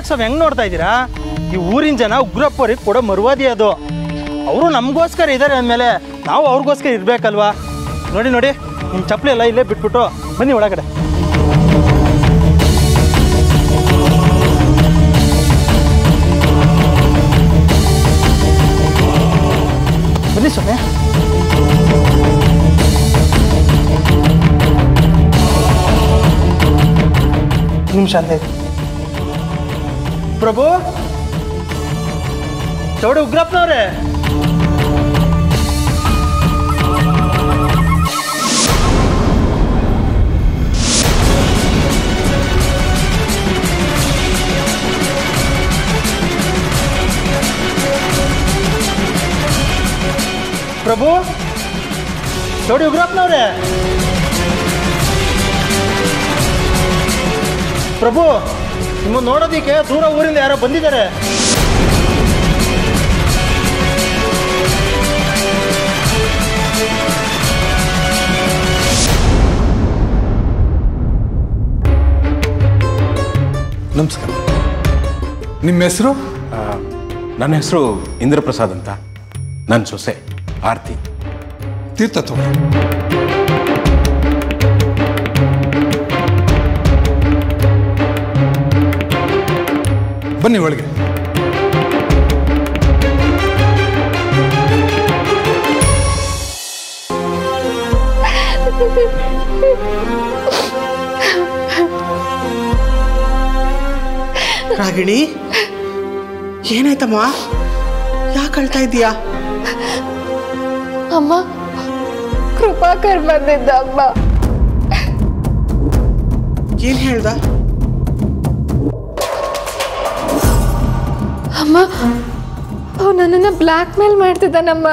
ಯಾಕೆ ಸ್ವಲ್ಪ ಹೆಂಗೆ ನೋಡ್ತಾ ಇದ್ದೀರಾ ಈ ಊರಿನ ಜನ ಉಗ್ರಪ್ಪವ್ರಿಗೆ ಕೊಡೋ ಮರುವಾದಿ ಅದು ಅವರು ನಮಗೋಸ್ಕರ ಇದ್ದಾರೆ ಅಂದಮೇಲೆ ನಾವು ಅವ್ರಿಗೋಸ್ಕರ ಇರಬೇಕಲ್ವಾ ನೋಡಿ ನೋಡಿ ನಿಮ್ಮ ಚಪ್ಪಲಿ ಎಲ್ಲ ಇಲ್ಲೇ ಬಿಟ್ಬಿಟ್ಟು ಬನ್ನಿ ಒಳಗಡೆ ಬನ್ನಿ ಸ್ವಾಮಿ ನಿಮಿಷ ಅಂತ ಇದೆ. ಪ್ರಭು ಚೌಡ ಉಗ್ರಪ್ಪನವ್ರೆ ಪ್ರಭು ಚೌಡಿ ಉಗ್ರಪ್ಪನವ್ರೆ ಪ್ರಭು ನಿಮ್ಮ ನೋಡೋದಿಕ್ಕೆ ದೂರ ಊರಿಂದ ಯಾರೋ ಬಂದಿದ್ದಾರೆ ನಮಸ್ಕಾರ ನಿಮ್ಮ ಹೆಸರು ನನ್ನ ಹೆಸರು ಇಂದ್ರಪ್ರಸಾದ್ ಅಂತ ನನ್ನ ಸೊಸೆ ಆರ್ತಿ ತೀರ್ಥ ತಗೊಳ್ಳಿ ಬನ್ನಿ ಒಳಗೆ ರಾಗಿಣಿ ಏನಾಯ್ತಮ್ಮ ಯಾಕೆ ಅಳ್ತಾ ಇದೀಯಾ ಅಮ್ಮ ಕೃಪಾಕರ್ ಬಂದಿದ್ದ ಅಮ್ಮ ಏನ್ ಹೇಳ್ದ ಅಮ್ಮ ಅವ್ ನನ್ನನ್ನ ಬ್ಲ್ಯಾಕ್ ಮೇಲ್ ಮಾಡ್ತಿದ್ದಾನಮ್ಮ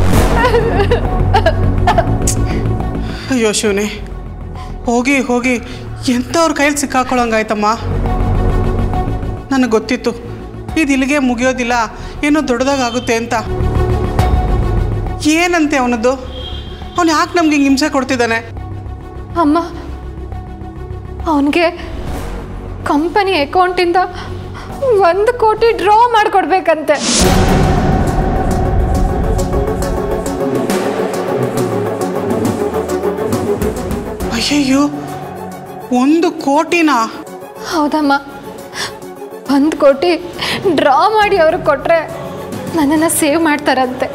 ಅಯ್ಯೋ ಶಿವನೇ ಹೋಗಿ ಹೋಗಿ ಎಂಥವ್ರ ಕೈಲಿ ಸಿಕ್ಕಾಕೊಳ್ಳಂಗಾಯ್ತಮ್ಮ ನನಗೆ ಗೊತ್ತಿತ್ತು ಇದು ಇಲ್ಲಿಗೆ ಮುಗಿಯೋದಿಲ್ಲ ಏನೋ ದೊಡ್ಡದಾಗುತ್ತೆ ಅಂತ ಏನಂತೆ ಅವನದ್ದು ಅವನು ಯಾಕೆ ನಮ್ಗೆ ಹಿಂಗೆ ಹಿಂಸೆ ಕೊಡ್ತಿದ್ದಾನೆ ಅಮ್ಮ ಅವನಿಗೆ ಕಂಪನಿ ಅಕೌಂಟಿಂದ ಒಂದು ಕೋಟಿ ಡ್ರಾ ಮಾಡಿಕೊಡ್ಬೇಕಂತೆ ಅಯ್ಯಯ್ಯೋ ಒಂದು ಕೋಟಿನಾ ಹೌದಮ್ಮ ಒಂದು ಕೋಟಿ ಡ್ರಾ ಮಾಡಿ ಅವ್ರಿಗೆ ಕೊಟ್ಟರೆ ನನ್ನನ್ನು ಸೇವ್ ಮಾಡ್ತಾರಂತೆ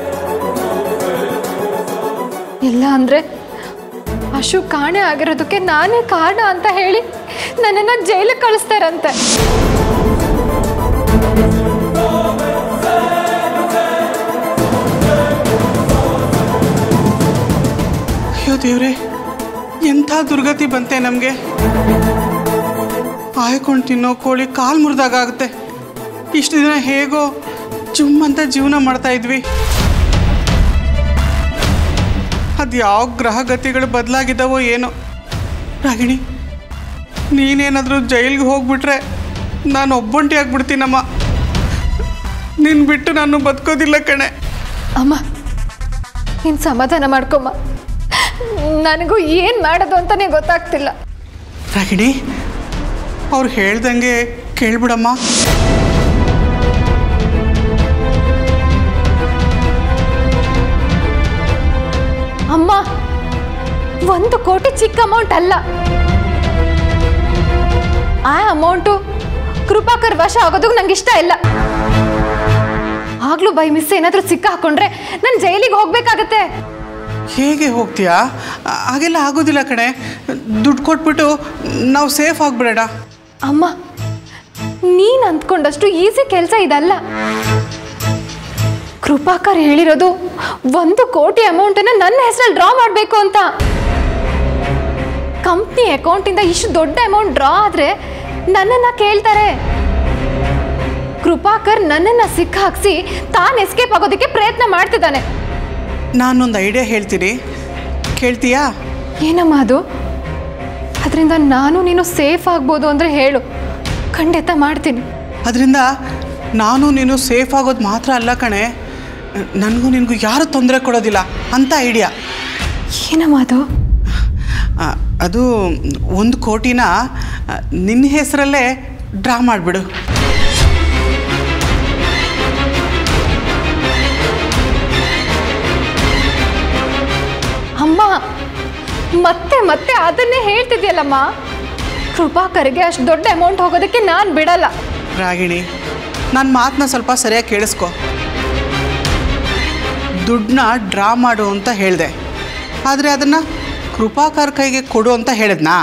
ಇಲ್ಲ ಅಂದರೆ ಅಶು ಕಾಣೆ ಆಗಿರೋದಕ್ಕೆ ನಾನೇ ಕಾರಣ ಅಂತ ಹೇಳಿ ನನ್ನನ್ನು ಜೈಲಿಗೆ ಕಳಿಸ್ತಾರಂತೆ ಅಯ್ಯೋ ದೇವ್ರೆ ಎಂಥ ದುರ್ಗತಿ ಬಂತೆ ನಮಗೆ ಆಯ್ಕೊಂಡು ತಿನ್ನೋ ಕೋಳಿ ಕಾಲು ಮುರಿದಾಗುತ್ತೆ ಇಷ್ಟು ದಿನ ಹೇಗೋ ಜುಮ್ ಅಂತ ಜೀವನ ಮಾಡ್ತಾ ಇದ್ವಿ ಅದು ಯಾವ ಗ್ರಹಗತಿಗಳು ಬದಲಾಗಿದ್ದಾವೋ ಏನೋ ರಾಗಿಣಿ ನೀನೇನಾದರೂ ಜೈಲಿಗೆ ಹೋಗ್ಬಿಟ್ರೆ ನಾನು ಒಬ್ಬೊಂಟಿ ಆಗ್ಬಿಡ್ತೀನಮ್ಮ ನಿನ್ನ ಬಿಟ್ಟು ನಾನು ಬದುಕೋದಿಲ್ಲ ಕಣೆ ಅಮ್ಮ ನೀನು ಸಮಾಧಾನ ಮಾಡ್ಕೊಮ್ಮ ನನಗೂ ಏನು ಮಾಡೋದು ಅಂತಲೇ ಗೊತ್ತಾಗ್ತಿಲ್ಲ ರಾಗಿಣಿ ಅವ್ರು ಹೇಳ್ದಂಗೆ ಕೇಳ್ಬಿಡಮ್ಮ ಅಮ್ಮ ಒಂದು ಕೋಟಿ ಚಿಕ್ಕ ಅಮೌಂಟ್ ಅಲ್ಲ ಆ ಅಮೌಂಟು ಕೃಪಾಕರ್ ವಶ ಆಗೋದಕ್ಕೆ ನಂಗೆ ಇಷ್ಟ ಇಲ್ಲ ಆಗ್ಲೂ ಬೈ ಮಿಸ್ ಏನಾದರೂ ಸಿಕ್ಕ ಹಾಕೊಂಡ್ರೆ ನಾನು ಜೈಲಿಗೆ ಹೋಗ್ಬೇಕಾಗತ್ತೆ ಹೇಗೆ ಹೋಗ್ತೀಯಾ ಆ- ಹಾಗೆಲ್ಲ ಆಗೋದಿಲ್ಲ ಕಣೆ ದುಡ್ಡು ಕೊಟ್ಬಿಟ್ಟು ನಾವು ಸೇಫ್ ಆಗಿಬಿಡೋಣ ಅಮ್ಮ ನೀನು ಅಂದ್ಕೊಂಡಷ್ಟು ಈಸಿ ಕೆಲಸ ಇದಲ್ಲ ಕೃಪಾಕರ್ ಹೇಳಿರೋದು ಒಂದು ಕೋಟಿ ಅಮೌಂಟನ್ನು ನನ್ನ ಹೆಸರಲ್ಲಿ ಡ್ರಾ ಮಾಡಬೇಕು ಅಂತ ಕಂಪ್ನಿ ಅಕೌಂಟಿಂದ ಇಷ್ಟು ದೊಡ್ಡ ಅಮೌಂಟ್ ಡ್ರಾ ಆದರೆ ನನ್ನನ್ನು ಕೇಳ್ತಾರೆ ಕೃಪಾಕರ್ ನನ್ನನ್ನು ಸಿಕ್ಕಾಕ್ಸಿ ತಾನು ಎಸ್ಕೇಪ್ ಆಗೋದಕ್ಕೆ ಪ್ರಯತ್ನ ಮಾಡ್ತಿದ್ದಾನೆ ನಾನೊಂದು ಐಡಿಯಾ ಹೇಳ್ತೀನಿ ಕೇಳ್ತೀಯಾ ಏನಮ್ಮ ಅದು ಅದರಿಂದ ನಾನು ನೀನು ಸೇಫ್ ಆಗ್ಬೋದು ಅಂದರೆ ಹೇಳು ಖಂಡಿತ ಮಾಡ್ತೀನಿ ಅದರಿಂದ ನಾನು ನೀನು ಸೇಫ್ ಆಗೋದು ಮಾತ್ರ ಅಲ್ಲ ಕಣೆ ನನಗೂ ನಿನಗೂ ಯಾರು ತೊಂದರೆ ಕೊಡೋದಿಲ್ಲ ಅಂತ ಐಡಿಯಾ ಏನಮ್ಮ ಅದು ಆ, ಅದು ಒಂದು ಕೋಟಿನ ಆ, ನಿನ್ನ ಹೆಸರಲ್ಲೇ ಡ್ರಾ ಮಾಡಿಬಿಡು ಅಮ್ಮ ಮತ್ತೆ ಮತ್ತೆ ಅದನ್ನೇ ಹೇಳ್ತಿದ್ಯಲ್ಲಮ್ಮ ಕೃಪಾಕರ್ಗೆ ಅಷ್ಟು ದೊಡ್ಡ ಅಮೌಂಟ್ ಹೋಗೋದಕ್ಕೆ ನಾನು ಬಿಡಲ್ಲ ರಾಗಿಣಿ ನನ್ನ ಮಾತನ್ನ ಸ್ವಲ್ಪ ಸರಿಯಾಗಿ ಕೇಳಿಸ್ಕೊ ದುಡ್ಡನ್ನ ಡ್ರಾ ಮಾಡು ಅಂತ ಹೇಳಿದೆ ಆದರೆ ಅದನ್ನು ಕೃಪಾಕರ್ ಕೈಗೆ ಕೊಡು ಅಂತ ಹೇಳಿದ್ನಾ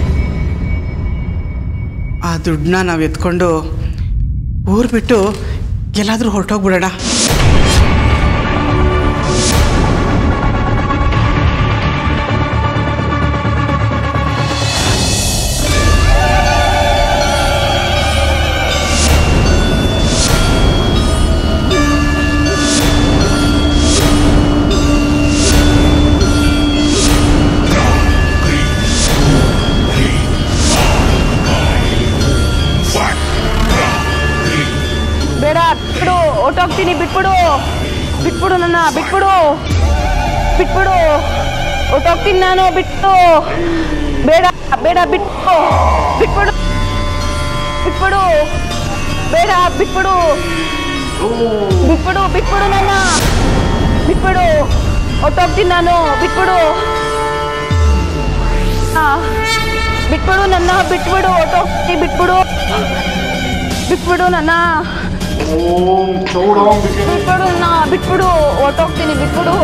ಆ ದುಡ್ಡನ್ನ ನಾವು ಎತ್ಕೊಂಡು ಊರು ಬಿಟ್ಟು ಎಲ್ಲಾದರೂ ಹೊರಟೋಗ್ಬಿಡೋಣ ಬೇಡ ಬಿಟ್ಬಿಡು ಹೊಟ್ಟೋಗ್ತೀನಿ ಬಿಟ್ಬಿಡು ಬಿಟ್ಬಿಡು ನನ್ನ ಬಿಟ್ಬಿಡು ಬಿಟ್ಬಿಡು ಹೊಟ್ಟೋಗ್ತೀನಿ ನಾನು ಬಿಟ್ಟು ಬೇಡ ಬೇಡ ಬಿಟ್ಟು ಬಿಟ್ಬಿಡು ಬಿಟ್ಬಿಡು ಬೇಡ ಬಿಟ್ಬಿಡು ಬಿಟ್ಬಿಡು ಬಿಟ್ಬಿಡು ನನ್ನ ಬಿಟ್ಬಿಡು ಹೊಟ್ಟೋಗ್ತೀನಿ ನಾನು ಬಿಟ್ಬಿಡು ಆ, ಬಿಟ್ಬಿಡು ನನ್ನ ಬಿಟ್ಬಿಡು ಹೊಟ್ಟೋಗ್ತೀನಿ ಬಿಟ್ಬಿಡು ಬಿಟ್ಬಿಡು ನನ್ನ ಬಿಟ್ಬಿಡು ನಾ ಬಿಟ್ಬಿಡು ಹೊರ್ಟೋಗ್ತೀನಿ ಬಿಟ್ಬಿಡು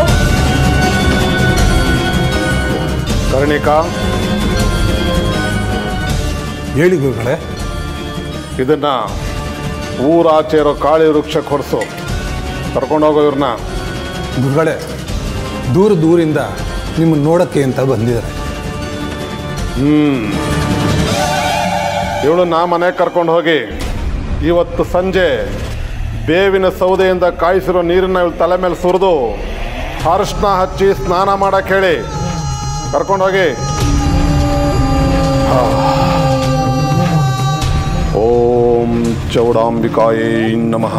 ಕರ್ಣಿಕಾ ಹೇಳಿ ಗುರುಗಳೇ ಇದನ್ನ ಊರಾಚೆ ಇರೋ ಕಾಳಿ ವೃಕ್ಷಕ್ಕೆ ಹೊರಸು ಕರ್ಕೊಂಡೋಗೋ ಇವ್ರನ್ನ ಗುರುಗಳೇ ದೂರ ದೂರಿಂದ ನಿಮ್ಮನ್ನು ನೋಡೋಕ್ಕೆ ಅಂತ ಬಂದಿದ್ದಾರೆ ಇವಳನ್ನ ಮನೆಗೆ ಕರ್ಕೊಂಡು ಹೋಗಿ ಇವತ್ತು ಸಂಜೆ ಬೇವಿನ ಸೌದೆಯಿಂದ ಕಾಯಿಸಿರೋ ನೀರನ್ನ ಇವಳು ತಲೆ ಮೇಲೆ ಸುರಿದು ಅರಿಶಿನ ಹಚ್ಚಿ ಸ್ನಾನ ಮಾಡಕ್ಕೆ ಹೇಳಿ ಕರ್ಕೊಂಡೋಗಿ ಹಾ. ಓಂ ಚೌಡಾಂಬಿಕಾಯೇ ನಮಃ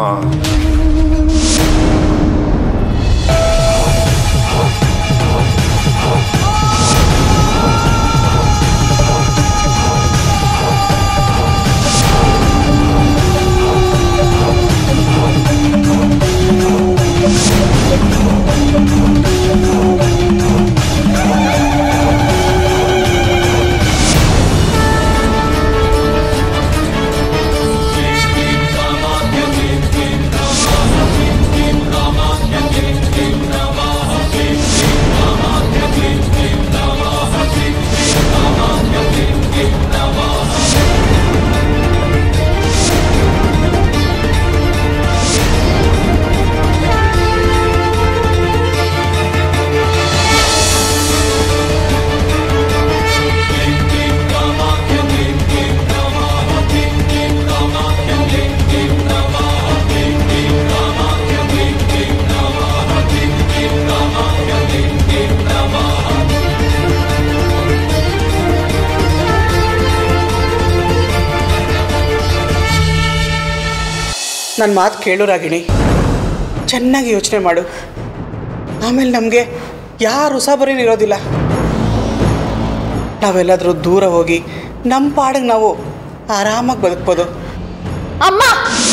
ನನ್ನ ಮಾತು ಕೇಳು ರಾಗಿಣಿ ಚೆನ್ನಾಗಿ ಯೋಚನೆ ಮಾಡು ಆಮೇಲೆ ನಮಗೆ ಯಾರು ಉಸಾಬರಿನೂ ಇರೋದಿಲ್ಲ ನಾವೆಲ್ಲಾದರೂ ದೂರ ಹೋಗಿ ನಮ್ಮ ಪಾಡಿಗೆ ನಾವು ಆರಾಮಾಗಿ ಬದುಕ್ಬೋದು ಅಮ್ಮ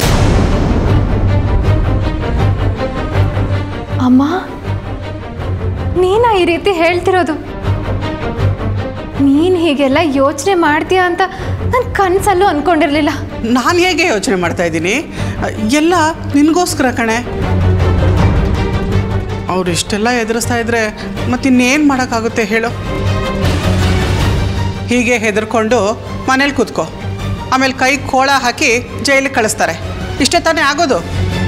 ಅಮ್ಮ ನೀನ ಈ ರೀತಿ ಹೇಳ್ತಿರೋದು ನೀನು ಹೀಗೆಲ್ಲ ಯೋಚನೆ ಮಾಡ್ತೀಯ ಅಂತ ನಾನು ಕನಸಲ್ಲೂ ಅನ್ಕೊಂಡಿರ್ಲಿಲ್ಲ ನಾನು ಹೇಗೆ ಯೋಚನೆ ಮಾಡ್ತಾ ಇದ್ದೀನಿ ಎಲ್ಲ ನಿನಗೋಸ್ಕರ ಕಣೆ ಅವ್ರು ಇಷ್ಟೆಲ್ಲ ಎದುರಿಸ್ತಾ ಇದ್ರೆ ಮತ್ತಿನ್ನೇನು ಮಾಡೋಕ್ಕಾಗುತ್ತೆ ಹೇಳು ಹೀಗೆ ಹೆದರ್ಕೊಂಡು ಮನೇಲಿ ಕೂತ್ಕೋ ಆಮೇಲೆ ಕೈ ಕೋಳ ಹಾಕಿ ಜೈಲಿಗೆ ಕಳಿಸ್ತಾರೆ ಇಷ್ಟೇ ತಾನೇ ಆಗೋದು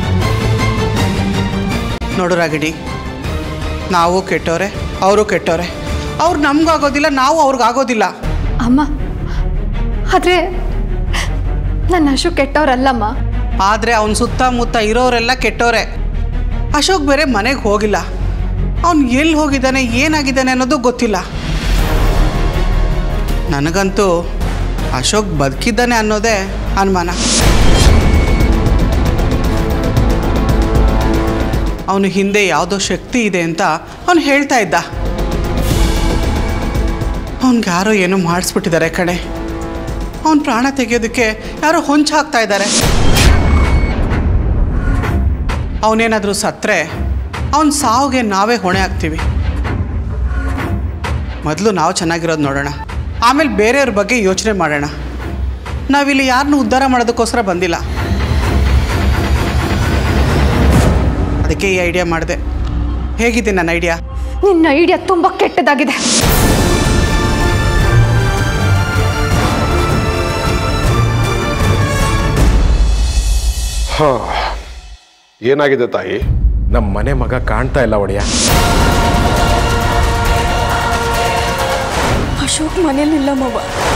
ನೋಡು ರಾಗಿಣಿ ನಾವು ಕೆಟ್ಟವ್ರೆ ಅವರು ಕೆಟ್ಟವ್ರೆ ಅವ್ರು ನಮ್ಗಾಗೋದಿಲ್ಲ ನಾವು ಅವ್ರಿಗಾಗೋದಿಲ್ಲ ಅಮ್ಮ ಆದರೆ ನನ್ನ ಅಶು ಕೆಟ್ಟವ್ರಲ್ಲಮ್ಮ ಆದರೆ ಅವನ ಸುತ್ತಮುತ್ತ ಇರೋರೆಲ್ಲ ಕೆಟ್ಟೋರೆ ಅಶೋಕ್ ಬೇರೆ ಮನೆಗೆ ಹೋಗಿಲ್ಲ ಅವನು ಎಲ್ಲಿ ಹೋಗಿದ್ದಾನೆ ಏನಾಗಿದ್ದಾನೆ ಅನ್ನೋದು ಗೊತ್ತಿಲ್ಲ ನನಗಂತೂ ಅಶೋಕ್ ಬದುಕಿದ್ದಾನೆ ಅನ್ನೋದೇ ಅನುಮಾನ ಅವನು ಹಿಂದೆ ಯಾವುದೋ ಶಕ್ತಿ ಇದೆ ಅಂತ ಅವನು ಹೇಳ್ತಾ ಇದ್ದ ಅವನಿಗೆ ಯಾರೋ ಏನೋ ಮಾಡಿಸ್ಬಿಟ್ಟಿದ್ದಾರೆ ಕಣೆ ಅವನ ಪ್ರಾಣ ತೆಗೆಯೋದಕ್ಕೆ ಯಾರೋ ಹೊಂಚು ಹಾಕ್ತಾ ಇದ್ದಾರೆ ಅವನೇನಾದರೂ ಸತ್ತರೆ ಅವನ ಸಾವಿಗೆ ನಾವೇ ಹೊಣೆ ಆಗ್ತೀವಿ ಮೊದಲು ನಾವು ಚೆನ್ನಾಗಿರೋದು ನೋಡೋಣ ಆಮೇಲೆ ಬೇರೆಯವ್ರ ಬಗ್ಗೆ ಯೋಚನೆ ಮಾಡೋಣ ನಾವಿಲ್ಲಿ ಯಾರನ್ನೂ ಉದ್ಧಾರ ಮಾಡೋದಕ್ಕೋಸ್ಕರ ಬಂದಿಲ್ಲ ಅದಕ್ಕೆ ಈ ಐಡಿಯಾ ಮಾಡಿದೆ ಹೇಗಿದೆ ನನ್ನ ಐಡಿಯಾ ನಿನ್ನ ಐಡಿಯಾ ತುಂಬ ಕೆಟ್ಟದಾಗಿದೆ ಹಾ ಏನಾಗಿದೆ ತಾಯಿ ನಮ್ಮ ಮನೆ ಮಗ ಕಾಣ್ತಾ ಇಲ್ಲ ಒಡೆಯ ಅಶೋಕ್ ಮನೇಲಿಲ್ಲ ಮವ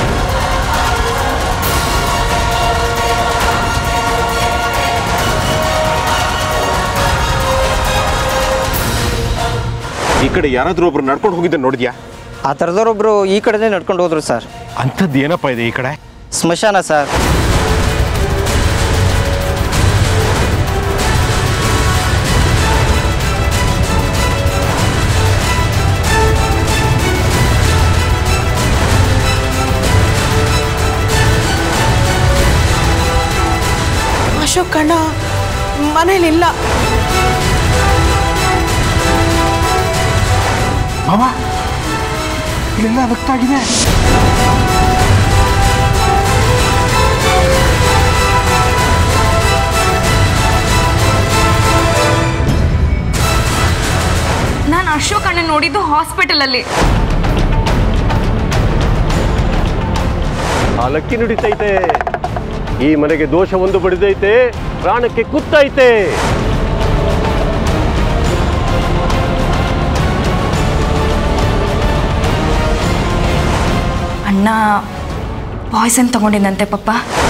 ಈ ಕಡೆ ಯಾರಾದ್ರೂ ಒಬ್ರು ನಡ್ಕೊಂಡು ಹೋಗಿದ್ದೆ ನೋಡಿದ್ಯಾ ಆ ಥರದವ್ರೊಬ್ರು ಈ ಕಡೆನೇ ನಡ್ಕೊಂಡು ಹೋದ್ರು ಸರ್ ಅಂಥದ್ದು ಏನಪ್ಪ ಇದೆ ಈ ಕಡೆ ಸ್ಮಶಾನ ಸರ್ ಅಶೋಕ್ ಅಣ್ಣ ಮನೇಲಿಲ್ಲ ಮಾವ ಇಲ್ಲೆಲ್ಲ ರಕ್ತಾಗಿದೆ ನಾನು ಅಶೋಕ್ ಅಣ್ಣ ನೋಡಿದ್ದು ಹಾಸ್ಪಿಟಲಲ್ಲಿ ಕಾಲಕ್ಕೆ ನುಡಿತೈತೆ ಈ ಮನೆಗೆ ದೋಷ ಒಂದು ಬಡಿದೈತೆ ಪ್ರಾಣಕ್ಕೆ ಕುತ್ತೈತೆ ಅಣ್ಣ ಪಾಯ್ಸನ್ ತಗೊಂಡಿದ್ದಂತೆ ಪಪ್ಪ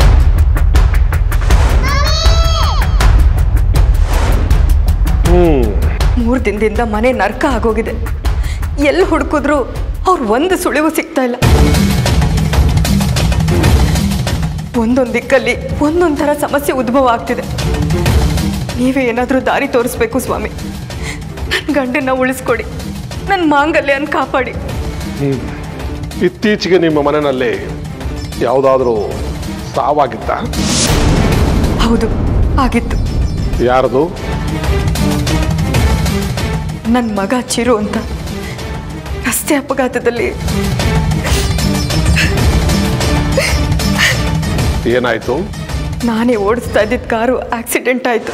ಮೂರು ದಿನದಿಂದ ಮನೆ ನರ್ಕ ಆಗೋಗಿದೆ ಎಲ್ಲಿ ಹುಡುಕಿದ್ರು ಅವ್ರು ಒಂದು ಸುಳಿವು ಸಿಗ್ತಾ ಇಲ್ಲ ಒಂದೊಂದು ದಿಕ್ಕಲ್ಲಿ ಒಂದೊಂದು ಥರ ಸಮಸ್ಯೆ ಉದ್ಭವ ಆಗ್ತಿದೆ ನೀವೇ ಏನಾದರೂ ದಾರಿ ತೋರಿಸ್ಬೇಕು ಸ್ವಾಮಿ ನನ್ನ ಗಂಡನ್ನ ಉಳಿಸ್ಕೊಡಿ ನನ್ನ ಮಾಂಗಲ್ಯನ ಕಾಪಾಡಿ ಇತ್ತೀಚೆಗೆ ನಿಮ್ಮ ಮನೆಯಲ್ಲಿ ಯಾವುದಾದ್ರೂ ಸಾವಾಗಿತ್ತ ಹೌದು ಆಗಿತ್ತು ಯಾರದು ನನ್ನ ಮಗ ಚಿರು ಅಂತ ರಸ್ತೆ ಅಪಘಾತದಲ್ಲಿ ಏನಾಯ್ತು ನಾನೇ ಓಡಿಸ್ತಾ ಇದ್ದಿದ್ದ ಕಾರು ಆಕ್ಸಿಡೆಂಟ್ ಆಯಿತು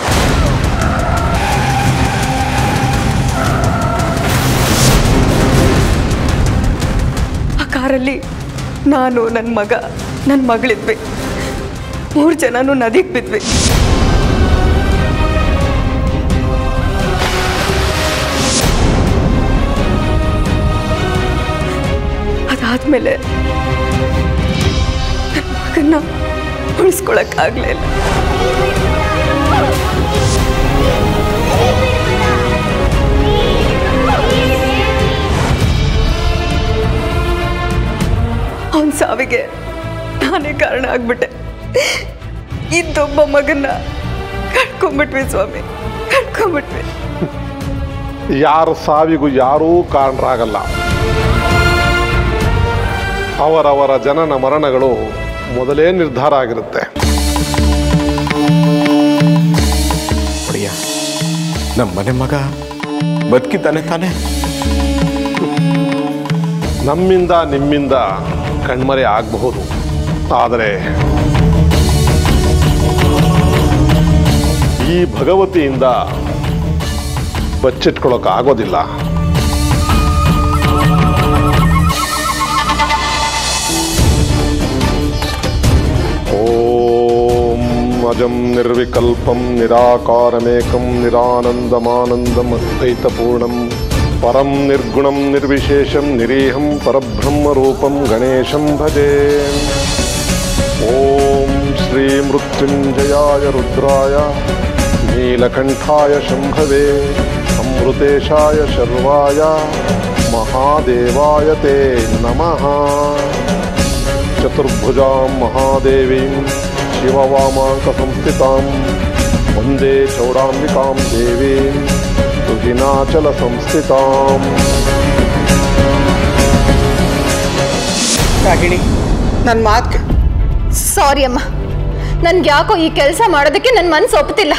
ಆ ಕಾರಲ್ಲಿ ನಾನು ನನ್ನ ಮಗ ನನ್ನ ಮಗಳಿದ್ವಿ ಮೂರು ಜನನೂ ನದಿಗೆ ಬಿದ್ವಿ ಅದಾದ್ಮೇಲೆ ನನ್ನ ಮಗನ್ನ ಉಳಿಸ್ಕೊಳಕ್ಕಾಗ್ಲೇ ಇಲ್ಲ ಅವನ ಸಾವಿಗೆ ನಾನೇ ಕಾರಣ ಆಗ್ಬಿಟ್ಟೆ ಇದ್ದೊಬ್ಬ ಮಗನ್ನ ಕಳ್ಕೊಂಬಿಟ್ವಿ ಸ್ವಾಮಿ ಕಳ್ಕೊಂಬಿಟ್ವಿ ಯಾರ ಸಾವಿಗೂ ಯಾರೂ ಕಾರಣರಾಗಲ್ಲ ಅವರವರ ಜನನ ಮರಣಗಳು ಮೊದಲೇ ನಿರ್ಧಾರ ಆಗಿರುತ್ತೆ ಒಡೆಯ ನಮ್ಮ ಮನೆ ಮಗ ಬದುಕಿದ್ದಾನೆ ತಾನೆ ನಮ್ಮಿಂದ ನಿಮ್ಮಿಂದ ಕಣ್ಮರೆ ಆಗಬಹುದು ಆದರೆ ಈ ಭಗವತಿಯಿಂದ ಬಚ್ಚಿಟ್ಕೊಳ್ಳೋಕೆ ಆಗೋದಿಲ್ಲ ಓಂ ಅಜಂ ನಿರ್ವಿಕಲ್ಪಂ ನಿರಾಕಾರಮೇಕಂ ನಿರಾನಂದಮಾನಂದಂ ಅದ್ವೈತಪೂರ್ಣಂ ಪರಂ ನಿರ್ಗುಣಂ ನಿರ್ವಿಶೇಷಂ ನಿರೀಹಂ ಪರಬ್ರಹ್ಮರೂಪಂ ಗಣೇಶಂ ಭಜೆ ಓಂ ಶ್ರೀ ಮೃತ್ಯುಂಜಯಾಯ ರುದ್ರಾಯ ನೀಲಕಂಠಾಯ ಶಂಭವೆ ಅಮೃತೇಶಾಯ ಶರ್ವಾಯ ಮಹಾದೇವಾಯ ತೇ ನಮಃ ಚತುರ್ಭುಜಾಂ ಮಹಾದೇವೀಂ ಶಿವವಾಮಾಂಕಸಂಸ್ಥಿತಾಂ ವಂದೇ ಚೌಡಾಂಬಿಕಾಂ ದೇವೀಂ ಸುಹಿನಾಚಲ ಸಂಸ್ಥಿತಾಂ ರಾಗಿಣಿ ನನ್ನ ಮಾತು ಸಾರಿ ಅಮ್ಮ ನನ್ಗೆ ಯಾಕೋ ಈ ಕೆಲಸ ಮಾಡೋದಕ್ಕೆ ನನ್ನ ಮನಸ್ಸು ಒಪ್ತಿಲ್ಲ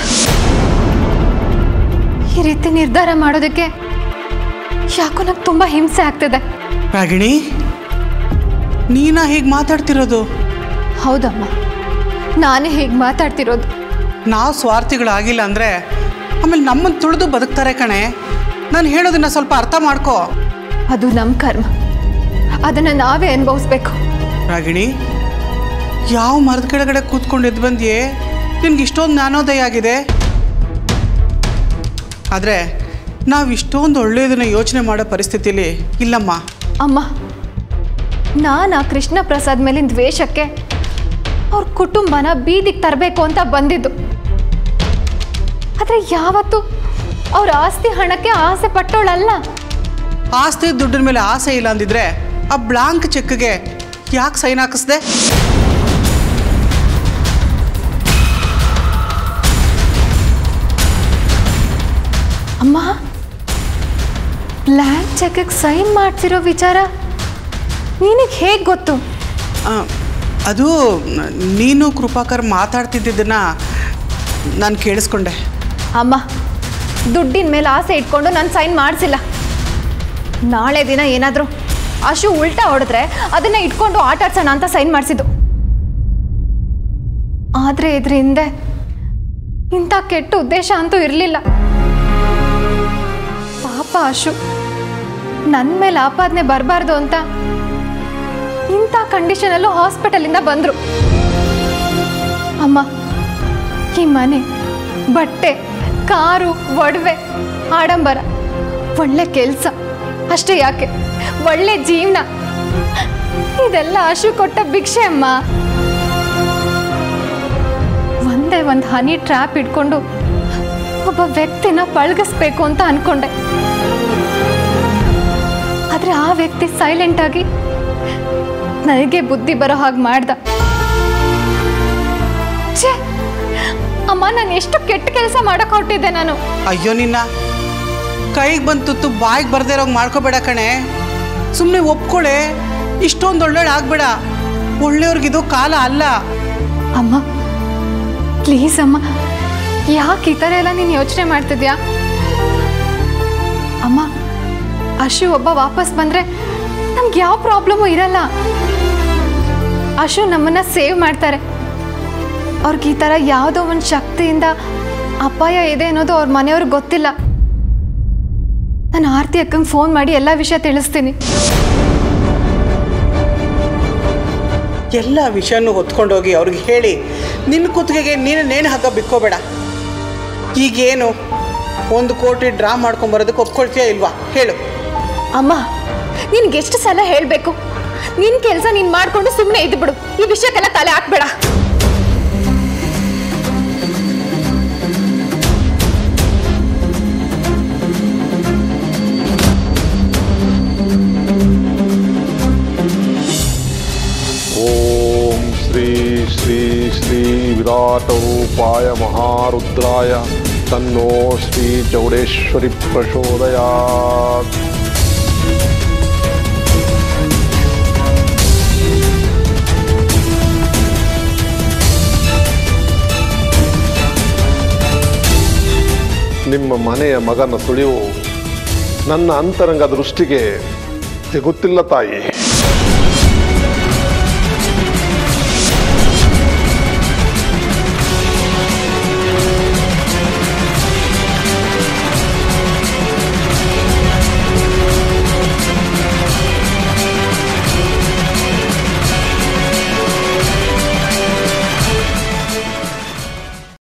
ಈ ರೀತಿ ನಿರ್ಧಾರ ಮಾಡೋದಕ್ಕೆ ಯಾಕೋ ನಂಗೆ ತುಂಬ ಹಿಂಸೆ ಆಗ್ತಿದೆ ರಾಗಿಣಿ ನೀನಾ ಹೀಗೆ ಮಾತಾಡ್ತಿರೋದು ಹೌದಮ್ಮ ನಾನೇ ಹೀಗೆ ಮಾತಾಡ್ತಿರೋದು ನಾವು ಸ್ವಾರ್ಥಿಗಳಾಗಿಲ್ಲ ಅಂದರೆ ಆಮೇಲೆ ನಮ್ಮನ್ನು ತುಳಿದು ಬದುಕ್ತಾರೆ ಕಣೆ ನಾನು ಹೇಳೋದನ್ನ ಸ್ವಲ್ಪ ಅರ್ಥ ಮಾಡ್ಕೋ ಅದು ನಮ್ಮ ಕರ್ಮ ಅದನ್ನು ನಾವೇ ಅನುಭವಿಸ್ಬೇಕು ರಾಗಿಣಿ ಯಾವ ಮರದ ಕೆಳಗಡೆ ಕೂತ್ಕೊಂಡು ಎದ್ದು ಬಂದಿಯೇ ನಿನ್ಗೆ ಇಷ್ಟೊಂದು ಜ್ಞಾನೋದಯ ಆಗಿದೆ ಆದರೆ ನಾವು ಇಷ್ಟೊಂದು ಒಳ್ಳೆಯದನ್ನ ಯೋಚನೆ ಮಾಡೋ ಪರಿಸ್ಥಿತಿಲಿ ಇಲ್ಲಮ್ಮ ಅಮ್ಮ ನಾನು ಆ ಕೃಷ್ಣ ಪ್ರಸಾದ್ ಮೇಲಿನ ದ್ವೇಷಕ್ಕೆ ಅವ್ರ ಕುಟುಂಬನ ಬೀದಿಗೆ ತರಬೇಕು ಅಂತ ಬಂದಿದ್ದು ಆದರೆ ಯಾವತ್ತು ಅವ್ರ ಆಸ್ತಿ ಹಣಕ್ಕೆ ಆಸೆ ಪಟ್ಟೋಳಲ್ಲ ಆಸ್ತಿ ದುಡ್ಡಿನ ಮೇಲೆ ಆಸೆ ಇಲ್ಲ ಅಂದಿದ್ರೆ ಆ ಬ್ಲಾಂಕ್ ಚೆಕ್ಗೆ ಯಾಕೆ ಸೈನ್ ಹಾಕಿಸ್ದೆ ಅಮ್ಮ ಬ್ಲ್ಯಾಂಕ್ ಚೆಕ್ಗೆ ಸೈನ್ ಮಾಡ್ತಿರೋ ವಿಚಾರ ನಿನಗೆ ಹೇಗೆ ಗೊತ್ತು ಆ, ಅದು ನ- ನೀನು ಕೃಪಾಕರ್ ಮಾತಾಡ್ತಿದ್ದನ್ನ ನಾನು ಕೇಳಿಸ್ಕೊಂಡೆ ಅಮ್ಮ ದುಡ್ಡಿನ ಮೇಲೆ ಆಸೆ ಇಟ್ಕೊಂಡು ನಾನು ಸೈನ್ ಮಾಡಿಸಿಲ್ಲ ನಾಳೆ ದಿನ ಏನಾದರೂ ಅಶು ಉಲ್ಟಾ ಹೊಡೆದ್ರೆ ಅದನ್ನು ಇಟ್ಕೊಂಡು ಆಟ ಆಡ್ಸೋಣ ಅಂತ ಸೈನ್ ಮಾಡಿಸಿದ್ದು ಆದರೆ ಇದ್ರ ಹಿಂದೆ ಇಂಥ ಕೆಟ್ಟ ಉದ್ದೇಶ ಅಂತೂ ಇರಲಿಲ್ಲ ಪಾಪ ಅಶು ನನ್ನ ಮೇಲೆ ಆಪಾದನೆ ಬರಬಾರ್ದು ಅಂತ ಇಂಥ ಕಂಡೀಷನಲ್ಲೂ ಹಾಸ್ಪಿಟಲಿಂದ ಬಂದರು ಅಮ್ಮ ಈ ಮನೆ ಬಟ್ಟೆ ಕಾರು ಒಡವೆ ಆಡಂಬರ ಒಳ್ಳೆ ಕೆಲಸ ಅಷ್ಟೇ ಯಾಕೆ ಒಳ್ಳೆ ಜೀವನ ಇದೆಲ್ಲ ಆಶು ಕೊಟ್ಟ ಭಿಕ್ಷೆ ಅಮ್ಮ ಒಂದೇ ಒಂದು ಹನಿ ಟ್ರ್ಯಾಪ್ ಇಟ್ಕೊಂಡು ಒಬ್ಬ ವ್ಯಕ್ತಿನ ಪಳಗಿಸ್ಬೇಕು ಅಂತ ಅನ್ಕೊಂಡೆ ಆದ್ರೆ ಆ ವ್ಯಕ್ತಿ ಸೈಲೆಂಟ್ ಆಗಿ ನನಗೆ ಬುದ್ಧಿ ಬರೋ ಹಾಗೆ ಮಾಡ್ದ ಛೇ ಅಮ್ಮ ನಾನು ಎಷ್ಟು ಕೆಟ್ಟ ಕೆಲಸ ಮಾಡಕ್ ಹೊರಟಿದ್ದೆ ನಾನು ಅಯ್ಯೋ ನಿನ್ನ ಕೈಗೆ ಬಂದು ತುತ್ತು ಬಾಯಿಗೆ ಬರ್ದೇ ಇರೋಂಗೆ ಮಾಡ್ಕೋಬೇಡ ಕಣೆ ಸುಮ್ಮನೆ ಒಪ್ಕೊಳೆ ಇಷ್ಟೊಂದು ಒಳ್ಳೆಯ ಆಗ್ಬೇಡ ಒಳ್ಳೆಯವ್ರಿಗಿದು ಕಾಲ ಅಲ್ಲ ಅಮ್ಮ ಪ್ಲೀಸ್ ಅಮ್ಮ ಯಾಕೆ ಈ ಥರ ಎಲ್ಲ ನೀನು ಯೋಚನೆ ಮಾಡ್ತಿದ್ಯಾ ಅಮ್ಮ ಅಶು ಒಬ್ಬ ವಾಪಸ್ ಬಂದರೆ ನಮ್ಗೆ ಯಾವ ಪ್ರಾಬ್ಲಮ್ಮು ಇರಲ್ಲ ಅಶು ನಮ್ಮನ್ನ ಸೇವ್ ಮಾಡ್ತಾರೆ ಅವ್ರಿಗೆ ಈ ಥರ ಯಾವುದೋ ಒಂದು ಶಕ್ತಿಯಿಂದ ಅಪಾಯ ಇದೆ ಅನ್ನೋದು ಅವ್ರ ಮನೆಯವ್ರಿಗೆ ಗೊತ್ತಿಲ್ಲ ನಾನು ಆರತಿ ಅಕ್ಕಂಗೆ ಫೋನ್ ಮಾಡಿ ಎಲ್ಲ ವಿಷಯ ತಿಳಿಸ್ತೀನಿ ಎಲ್ಲ ವಿಷಯನೂ ಹೊತ್ಕೊಂಡೋಗಿ ಅವ್ರಿಗೆ ಹೇಳಿ ನಿನ್ನ ಕುತ್ತಿಗೆಗೆ ನೀನು ನೇಣು ಹಗ್ಗ ಬಿಕ್ಕೋಬೇಡ ಈಗೇನು ಒಂದು ಕೋಟಿ ಡ್ರಾ ಮಾಡ್ಕೊಂಬರೋದಕ್ಕೆ ಒಪ್ಕೊಳ್ತೀಯಾ ಇಲ್ವಾ ಹೇಳು ಅಮ್ಮ ನಿನ್ಗೆ ಎಷ್ಟು ಸಲ ಹೇಳಬೇಕು ನಿನ್ನ ಕೆಲಸ ನೀನು ಮಾಡಿಕೊಂಡು ಸುಮ್ಮನೆ ಇದ್ದು ಬಿಡು ಈ ವಿಷಯಕ್ಕೆಲ್ಲ ತಲೆ ಹಾಕ್ಬೇಡ ಓಂ ಶ್ರೀ ಶ್ರೀ ಶ್ರೀ ವಿರಾಟರೂಪಾಯ ಮಹಾರುದ್ರಾಯ ತನ್ನೋ ಶ್ರೀ ಚೌಡೇಶ್ವರಿ ಪ್ರಚೋದಯಾತ್ ನಿಮ್ಮ ಮನೆಯ ಮಗನ ಸುಳಿವು ನನ್ನ ಅಂತರಂಗ ದೃಷ್ಟಿಗೆ ಸಿಗುತ್ತಿಲ್ಲ ತಾಯಿ